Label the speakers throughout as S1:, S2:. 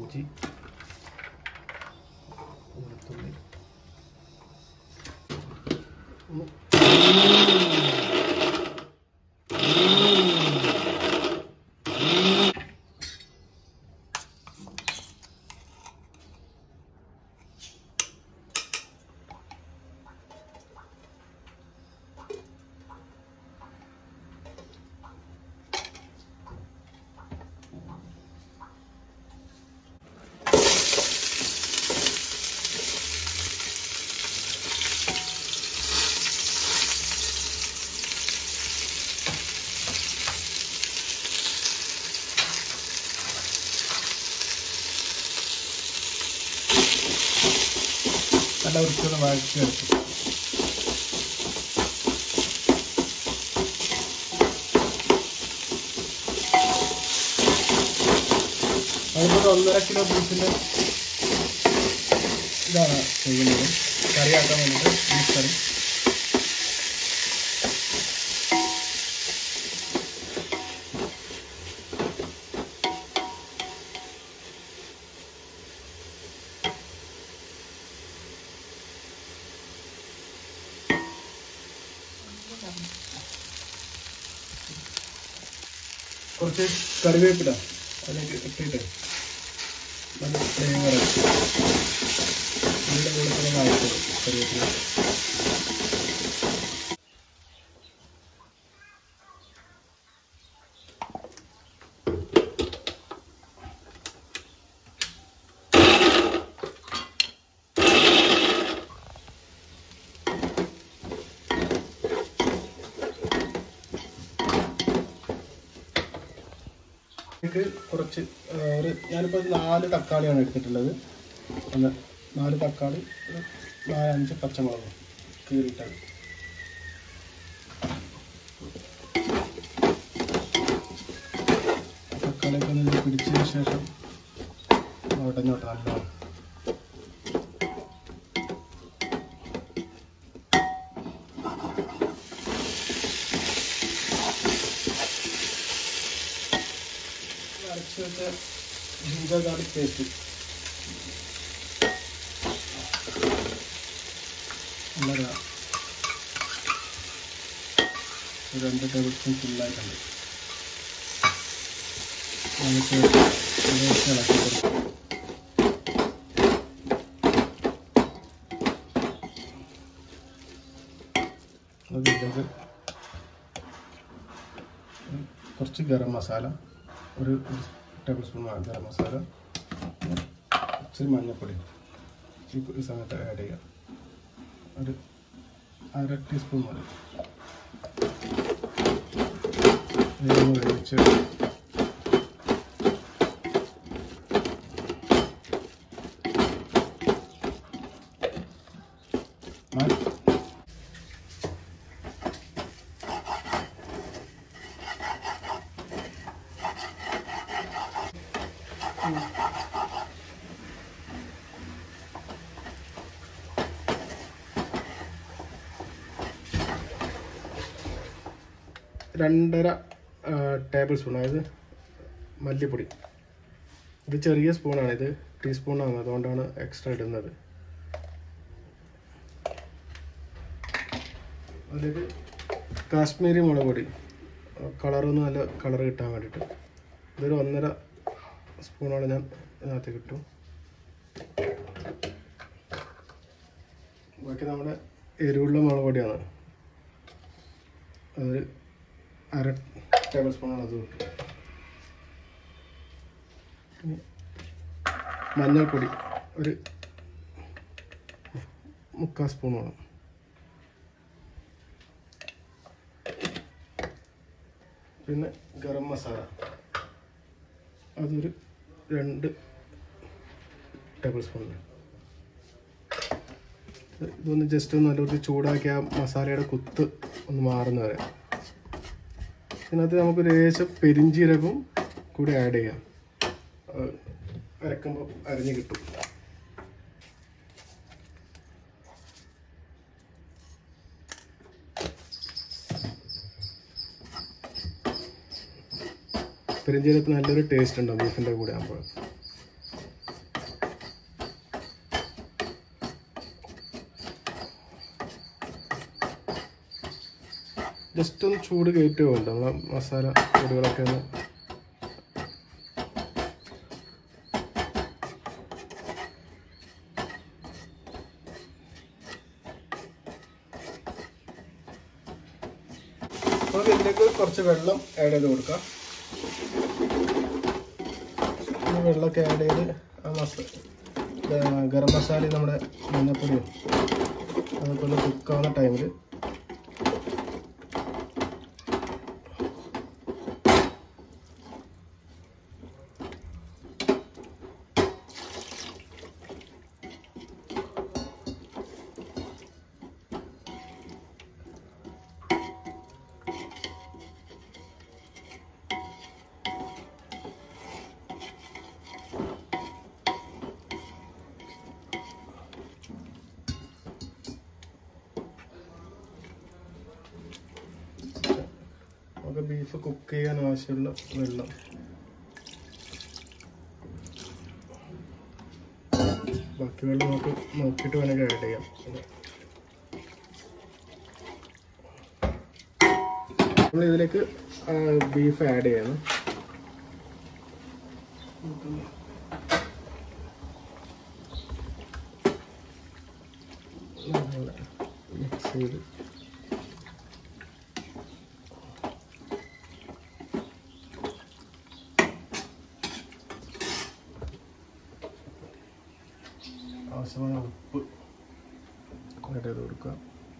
S1: ഇഞ്ചി വെളുത്തുള്ളി ഒന്ന് നല്ല വൃത്തിയുള്ള വഴറ്റി എടുക്കും അതിപ്പോൾ ഒന്നര കിലോ ബീഫിന് ഇതാണ് ചെയ്യുന്നത് കറിയാക്കാൻ വേണ്ടിയിട്ട് ബീഫ് കറി കുറച്ച് കറിവേപ്പില അതിലേക്ക് ഇട്ടിട്ട് നല്ല ഫ്ലെയിം ഇറക്കി ഇതിൻ്റെ കൂടെ തന്നെ വായിക്കും കറിവേപ്പില ഇതിലേക്ക് കുറച്ച് ആ, ഒരു ഞാനിപ്പോൾ നാല് തക്കാളിയാണ് എടുത്തിട്ടുള്ളത് ഒന്ന് നാല് തക്കാളി ഒരു നാലഞ്ച് പച്ചമുളക് കീറിയിട്ടത് തക്കാളിയൊക്കെ ഒന്ന് പിടിച്ചതിന് ശേഷം ഉടഞ്ഞോട്ട് നല്ലോണം അരച്ച് വെച്ച ജിഞ്ചർ ഗാർലിക് പേസ്റ്റ് നല്ലതാ ഒരു രണ്ട് ടേബിൾ സ്പൂൺ ഫുള്ളായിട്ടുണ്ട് നമുക്ക് ഇതൊക്കെ ഇളക്കി കൊടുക്കാം അതിലേക്ക് കുറച്ച് ഗരം മസാല ഒരു ടേബിൾ സ്പൂൺ ഗരം മസാല ഇച്ചിരി മഞ്ഞൾപ്പൊടി ഈ ഈ സമയത്ത് ആഡ് ചെയ്യാം ഒരു അര ടീസ്പൂൺ മതി ഇതൊന്ന് വേവിച്ച് മാറ്റി രണ്ടര ടേബിൾ സ്പൂൺ അതായത് മല്ലിപ്പൊടി ഇത് ചെറിയ സ്പൂണാണ് ഇത് ടീസ്പൂണാണ് അതുകൊണ്ടാണ് എക്സ്ട്രാ ഇടുന്നത് അതിലേക്ക് കാശ്മീരി മുളക് പൊടി കളറൊന്ന് നല്ല കളർ കിട്ടാൻ വേണ്ടിയിട്ട് ഇതൊരു ഒന്നര സ്പൂണാണ് ഞാൻ ഇതിനകത്ത് കിട്ടും ബാക്കി നമ്മുടെ എരിവുള്ള മുളക് പൊടിയാണ് അതൊരു അര ടേബിൾ സ്പൂണാണ് അത് കിട്ടും ഇനി മഞ്ഞൾപ്പൊടി ഒരു മുക്കാൽ സ്പൂൺ വേണം പിന്നെ ഗരം മസാല അതൊരു രണ്ട് ടേബിൾ സ്പൂൺ ഇതൊന്ന് ജസ്റ്റ് ഒന്ന് നല്ലൊരു ചൂടാക്കി ആ മസാലയുടെ കുത്ത് ഒന്ന് മാറുന്ന വരെ ഇതിനകത്ത് നമുക്ക് ലേശം പെരിഞ്ചീരകവും കൂടി ആഡ് ചെയ്യാം അത് അരക്കുമ്പോൾ അരഞ്ഞ് കിട്ടും പെരിഞ്ചീരകത്തിന് നല്ലൊരു ടേസ്റ്റ് ഉണ്ടാവും ബീഫിൻ്റെ കൂടെ ആകുമ്പോൾ ജസ്റ്റ് ഒന്ന് ചൂട് കയറ്റി വേണ്ട നമ്മളെ മസാല പൊടികളൊക്കെ ഒന്ന് നമുക്ക് ഇതിലേക്ക് കുറച്ച് വെള്ളം ആഡ് ചെയ്ത് കൊടുക്കാം ഈ വെള്ളമൊക്കെ ആഡ് ചെയ്ത് ആ മസ ഗ- ഗരം മസാലയും നമ്മുടെ മഞ്ഞപ്പൊടിയും അതൊക്കെ ഒന്ന് കുക്കാവുന്ന ടൈമിൽ നമുക്ക് ബീഫ് കുക്ക് ചെയ്യാൻ ആവശ്യമുള്ള വെള്ളം ബാക്കി വെള്ളം നമുക്ക് നോക്കിയിട്ട് വേണമെങ്കിൽ ആഡ് ചെയ്യാം നമ്മൾ ഇതിലേക്ക് ബീഫ് ആഡ് ചെയ്യണം മിക്സ് ചെയ്ത് ആവശ്യമായ ഉപ്പ് ആഡ് ചെയ്ത് കൊടുക്കുക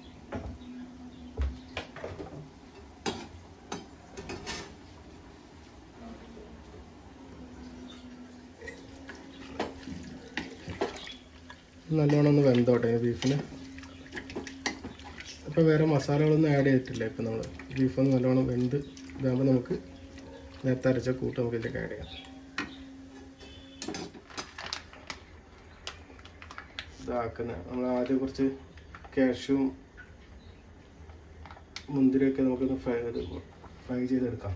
S1: നല്ലോണം ഒന്ന് വെന്തോട്ടെ ഈ ബീഫിന് ഇപ്പം വേറെ മസാലകളൊന്നും ആഡ് ചെയ്തിട്ടില്ല ഇപ്പം നമ്മൾ ബീഫൊന്ന് നല്ലോണം വെന്ത് ഇതാകുമ്പോൾ നമുക്ക് നേരത്തെ അരച്ച കൂട്ട് നമുക്ക് ഇതിലേക്ക് ആഡ് ചെയ്യാം ഇതാക്കുന്നത് നമ്മൾ ആദ്യം കുറച്ച് കാഷ്യൂം മുന്തിരിയൊക്കെ നമുക്കൊന്ന് ഫ്രൈ ചെയ്ത് ഫ്രൈ ചെയ്തെടുക്കാം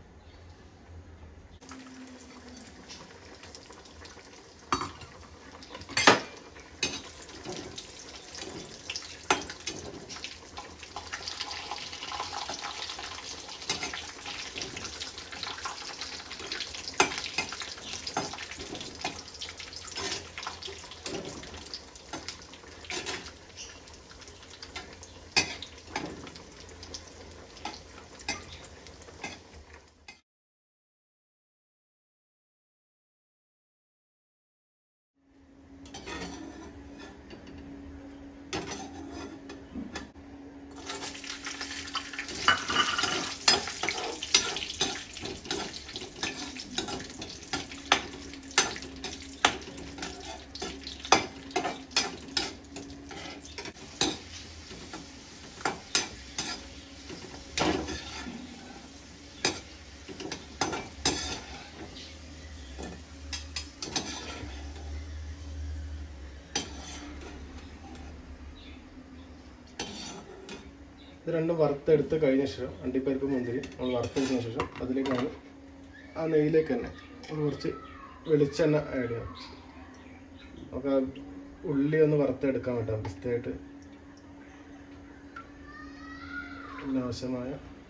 S1: ഇത് രണ്ടും വറുത്തെടുത്ത് കഴിഞ്ഞ ശേഷം അണ്ടിപ്പരിപ്പ് മുന്തിരി നമ്മൾ വറുത്തെടുത്തതിന് ശേഷം അതിലേക്കാണ് ആ നെയ്യിലേക്ക് തന്നെ നമ്മൾ കുറച്ച് വെളിച്ചെണ്ണ ആഡ് ചെയ്യണം നമുക്ക് ആ ഉള്ളി ഒന്ന് വറുത്തെടുക്കാൻ പറ്റാം പിസ്തയായിട്ട് ആവശ്യമായ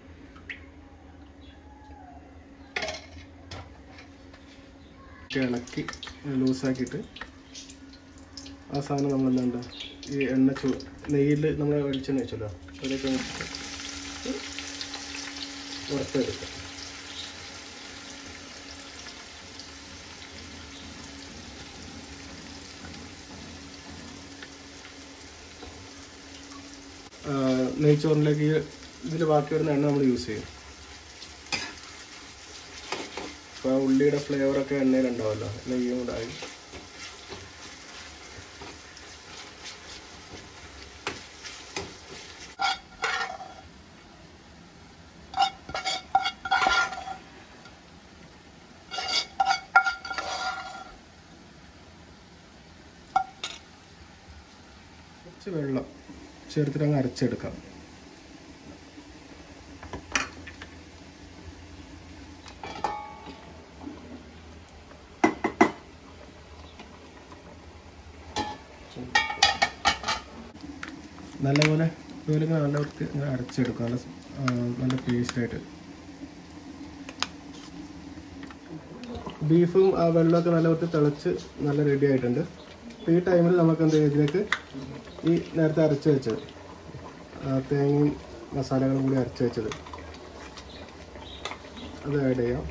S1: ഇളക്കി ലൂസാക്കിയിട്ട് ആ സാധനം നമ്മൾ എന്താ ഈ എണ്ണ ചൂ നെയ്യിൽ നമ്മൾ വെളിച്ചെണ്ണ വെച്ചല്ലോ അതിലേക്ക് വെച്ചിട്ട് വറുത്തെടുക്കാം ആ, നെയ്ച്ചോറിലേക്ക് ഇതിൽ ബാക്കി വരുന്ന എണ്ണ നമ്മൾ യൂസ് ചെയ്യും അപ്പോൾ ആ ഉള്ളിയുടെ ഫ്ലേവറൊക്കെ എണ്ണയിലുണ്ടാവുമല്ലോ നെയ്യും കൂടെ ആയി കുറച്ച് വെള്ളം ചേർത്തിട്ട് അങ്ങ് അരച്ചെടുക്കാം നല്ലപോലെ ഇതുപോലെ ഇങ്ങനെ നല്ല വൃത്തി ഇങ്ങനെ അരച്ചെടുക്കാം നല്ല ആ, നല്ല പേസ്റ്റായിട്ട് ബീഫും ആ വെള്ളമൊക്കെ നല്ല വൃത്തി തിളച്ച് നല്ല റെഡി ആയിട്ടുണ്ട് അപ്പോൾ ഈ ടൈമിൽ നമുക്ക് എന്ത് ചെയ്യും ഇതിലേക്ക് ഈ നേരത്തെ അരച്ച് വെച്ചത് ആ, തേങ്ങയും മസാലകളും കൂടി അരച്ച് വെച്ചത് അത് ആഡ് ചെയ്യാം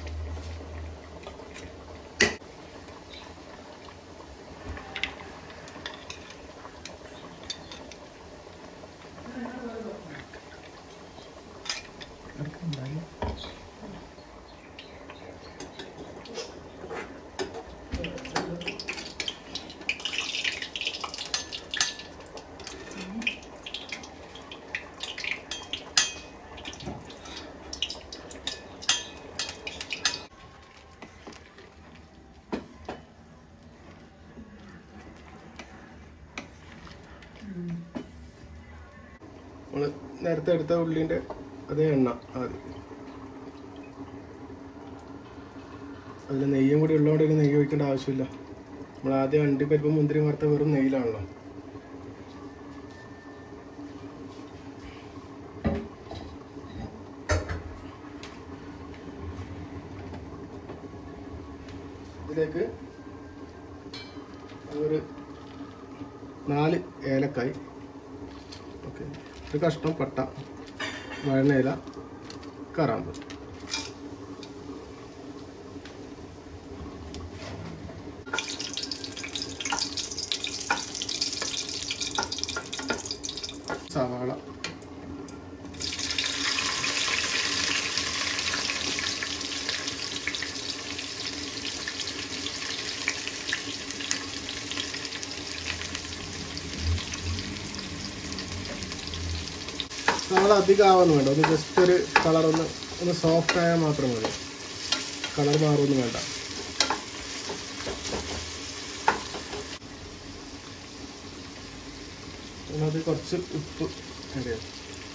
S1: നമ്മൾ നേരത്തെ എടുത്ത ഉള്ളിൻ്റെ അതേ എണ്ണ ആദ്യം അതിൽ നെയ്യും കൂടി ഉള്ളതുകൊണ്ട് ഇനി നെയ്യ് ഒഴിക്കേണ്ട ആവശ്യമില്ല നമ്മൾ ആദ്യം അണ്ടിപ്പരിപ്പ് മുന്തിരി വറുത്ത വെറും നെയ്യിലാണല്ലോ ഇതിലേക്ക് ഒരു നാല് ഏലക്കായ് ഓക്കെ ഒരു കഷ്ണം പട്ട വഴനയില കറാമ്പ് സവാള സവാള അധികം ആവാന്ന് വേണ്ട ഒന്ന് ജസ്റ്റ് ഒരു കളർ ഒന്ന് ഒന്ന് സോഫ്റ്റ് ആയാൽ മാത്രം മതി കളർ മാറുമൊന്നും വേണ്ട അതിനകത്ത് കുറച്ച് ഉപ്പ് ആഡ് ചെയ്യാം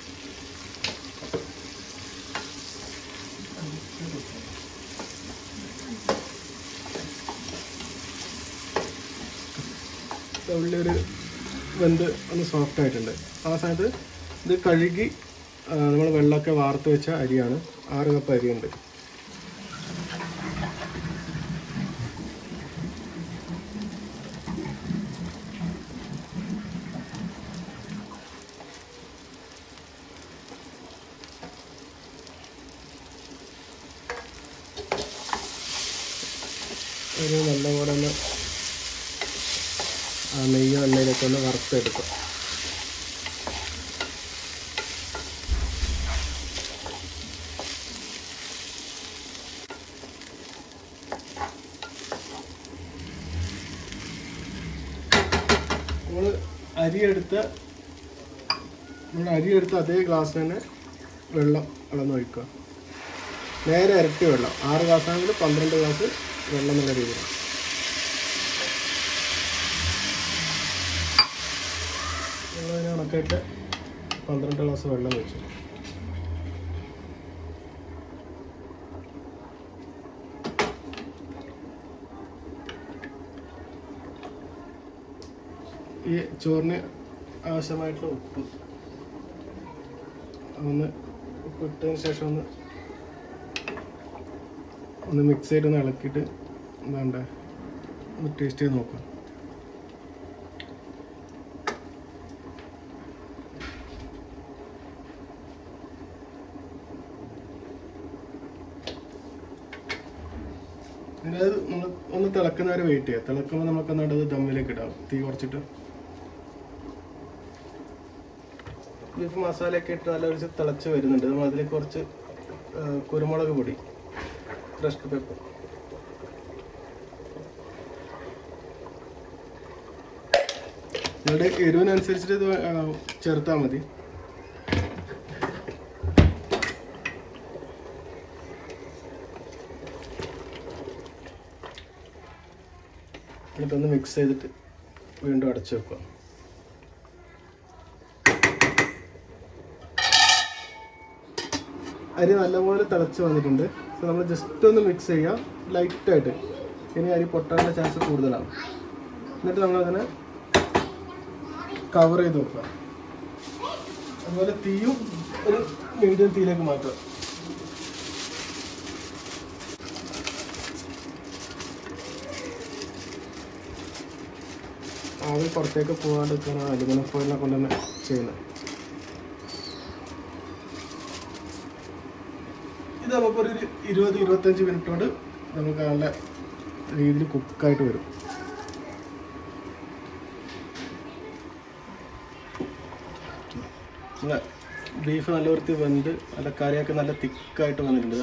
S1: ഉള്ളി ഒരു വെന്ത് ഒന്ന് സോഫ്റ്റ് ആയിട്ടുണ്ട് ആ സമയത്ത് ഇത് കഴുകി നമ്മൾ വെള്ളമൊക്കെ വാർത്ത് വെച്ച അരിയാണ് ആറ് കപ്പ് അരിയുണ്ട് ഒരു നല്ലപോലെ ഒന്ന് ആ നെയ്യോ എണ്ണയിലൊക്കെ ഒന്ന് വറുത്തെടുക്കും നമ്മൾ അരിയെടുത്ത നമ്മൾ അരിയെടുത്ത അതേ ഗ്ലാസ് തന്നെ വെള്ളം അളന്നൊഴിക്കുക നേരെ ഇരട്ടി വെള്ളം ആറ് ഗ്ലാസ് ആണെങ്കിൽ പന്ത്രണ്ട് ഗ്ലാസ് വെള്ളം എന്നുള്ള രീതിയിൽ ഞങ്ങളതിന് കണക്കായിട്ട് പന്ത്രണ്ട് ഗ്ലാസ് വെള്ളം വെച്ചു ഈ ചോറിന് ആവശ്യമായിട്ടുള്ള ഉപ്പ് ഒന്ന് ഉപ്പ് ഇട്ടതിന് ശേഷം ഒന്ന് ഒന്ന് മിക്സ് ചെയ്ത് ഒന്ന് ഇളക്കിയിട്ട് എന്താണ്ട് ഒന്ന് ടേസ്റ്റ് ചെയ്ത് നോക്കാം അതായത് നമ്മൾ ഒന്ന് തിളക്കുന്ന വരെ വെയിറ്റ് ചെയ്യാം തിളക്കുമ്പോൾ നമുക്ക് എന്നിട്ട് അത് ദമ്മിലേക്ക് ഇടാം തീ കുറച്ചിട്ട് ബീഫ് മസാലയൊക്കെ ഇട്ട് നല്ല ഒരു തിളച്ച് വരുന്നുണ്ട് നമ്മൾ അതിലേക്ക് കുറച്ച് ആ, കുരുമുളക് പൊടി ക്രഷ്ഡ് പെപ്പർ നിങ്ങളുടെ എരിവിനനുസരിച്ചിട്ട് ഇത് ആ, ചേർത്താൽ മതി എന്നിട്ടൊന്ന് മിക്സ് ചെയ്തിട്ട് വീണ്ടും അടച്ചു വെക്കുക അരി നല്ലപോലെ തിളച്ച് വന്നിട്ടുണ്ട് സോ നമ്മൾ ജസ്റ്റ് ഒന്ന് മിക്സ് ചെയ്യുക ലൈറ്റായിട്ട് ഇനി അരി പൊട്ടാനുള്ള ചാൻസ് കൂടുതലാണ് എന്നിട്ട് നമ്മളതിനെ കവർ ചെയ്ത് വെക്കുക അതുപോലെ തീയും ഒരു മീഡിയം തീയിലേക്ക് മാറ്റുക ആവി പുറത്തേക്ക് പോകാണ്ടിരിക്കുന്ന അലുമിനിയം ഫോയിലിനെ കൊണ്ട് തന്നെ ചെയ്യുന്നത് ഇത് നമുക്കൊരു ഇരു- ഇരുപത് ഇരുപത്തഞ്ച് മിനിറ്റ് കൊണ്ട് നമുക്ക് നല്ല രീതിയിൽ കുക്കായിട്ട് വരും നമ്മളെ ബീഫ് നല്ല വൃത്തി വെന്ത് നല്ല കറിയൊക്കെ നല്ല തിക്കായിട്ട് വന്നിട്ടുണ്ട്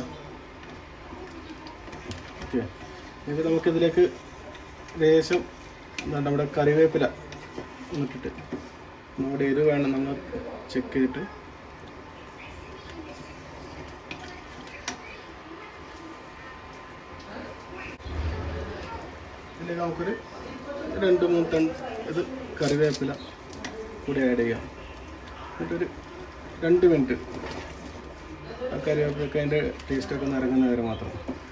S1: ഓക്കെ ഇത് നമുക്കിതിലേക്ക് ലേശം എന്താ നമ്മുടെ കറിവേപ്പില ഇട്ടിട്ട് നമ്മുടെ എരിവ് വേണം നമ്മൾ ചെക്ക് ചെയ്തിട്ട് ഇതിലേക്ക് നമുക്കൊരു രണ്ട് മൂന്ന് ടൺ ഇത് കറിവേപ്പില കൂടി ആഡ് ചെയ്യാം എന്നിട്ടൊരു രണ്ട് മിനിറ്റ് ആ കറിവേപ്പിലൊക്കെ അതിൻ്റെ ടേസ്റ്റൊക്കെ ഒന്ന് ഇറങ്ങുന്ന വരെ മാത്രം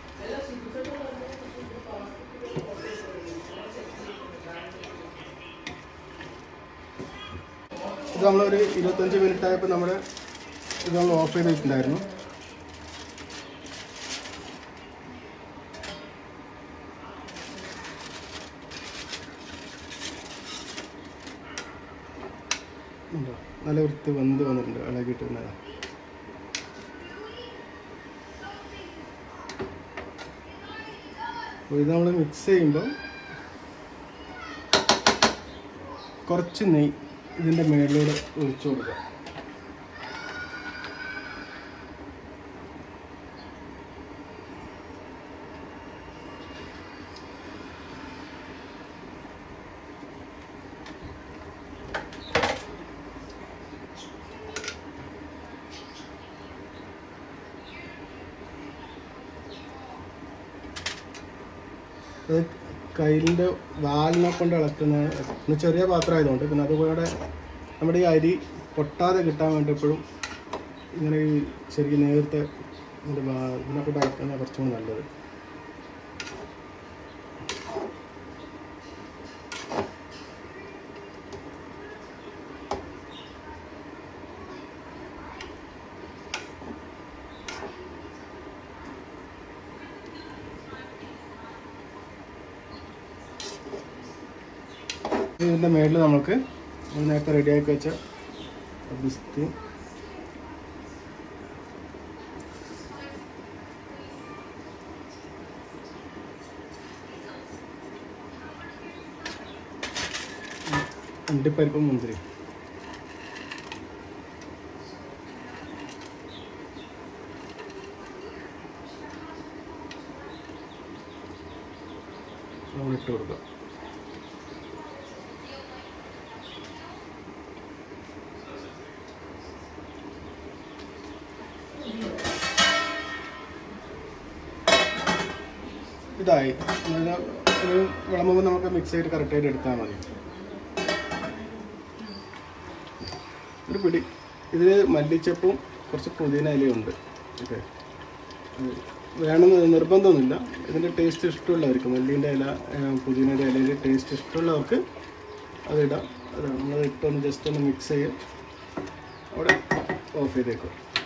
S1: ഇത് നമ്മളൊരു ഇരുപത്തഞ്ച് മിനിറ്റ് ആയപ്പോൾ നമ്മുടെ ഇത് നമ്മൾ ഓഫ് ചെയ്ത് വെച്ചിട്ടുണ്ടായിരുന്നു ഉണ്ടോ? നല്ല വൃത്തി വെന്ത് വന്നിട്ടുണ്ട് ഇളകിയിട്ട് തന്നെ അപ്പോൾ ഇത് നമ്മൾ മിക്സ് ചെയ്യുമ്പോൾ കുറച്ച് നെയ്യ് ഇതിൻ്റെ മേളിലൂടെ ഒഴിച്ചു കൊടുക്കുക അത് കയ്യിലിൻ്റെ വാലിനെ കൊണ്ട് ഇളക്കുന്നതാണ് പിന്നെ ചെറിയ പാത്രം ആയതുകൊണ്ട് പിന്നെ അതുപോലെ നമ്മുടെ ഈ അരി പൊട്ടാതെ കിട്ടാൻ വേണ്ടി എപ്പോഴും ഇങ്ങനെ ഈ ശരിക്കും നേരത്തെ ഇതിൻ്റെ വാ- ഇതിനൊക്കെ ഇളക്കുന്ന കുറച്ചും കൂടി നല്ലത് ഇതിൻ്റെ മേളിൽ നമുക്ക് നമ്മൾ നേരത്തെ റെഡിയാക്കി വെച്ച ബിസ്തി അണ്ടിപ്പരിപ്പും മുന്തിരി നമ്മൾ ഇട്ട് കൊടുക്കുക ഇതായി ഇത് ഒരു വിളമ്പുമ്പോൾ നമുക്ക് മിക്സ് ചെയ്ത് കറക്റ്റായിട്ട് എടുത്താൽ മതി ഒരു പിടി ഇതിൽ മല്ലിച്ചപ്പും കുറച്ച് പുതിന ഇലയുണ്ട് ഓക്കെ വേണമെന്ന് നിർബന്ധമൊന്നുമില്ല ഇതിൻ്റെ ടേസ്റ്റ് ഇഷ്ടമുള്ളവർക്ക് മല്ലീൻ്റെ ഇല ഏഹ്, പുതിനയുടെ ഇലയിൽ ടേസ്റ്റ് ഇഷ്ടമുള്ളവർക്ക് അതിടാം അത് നമ്മൾ ഇട്ടൊന്ന് ജസ്റ്റ് ഒന്ന് മിക്സ് ചെയ്യുക അവിടെ ഓഫ് ചെയ്തേക്കും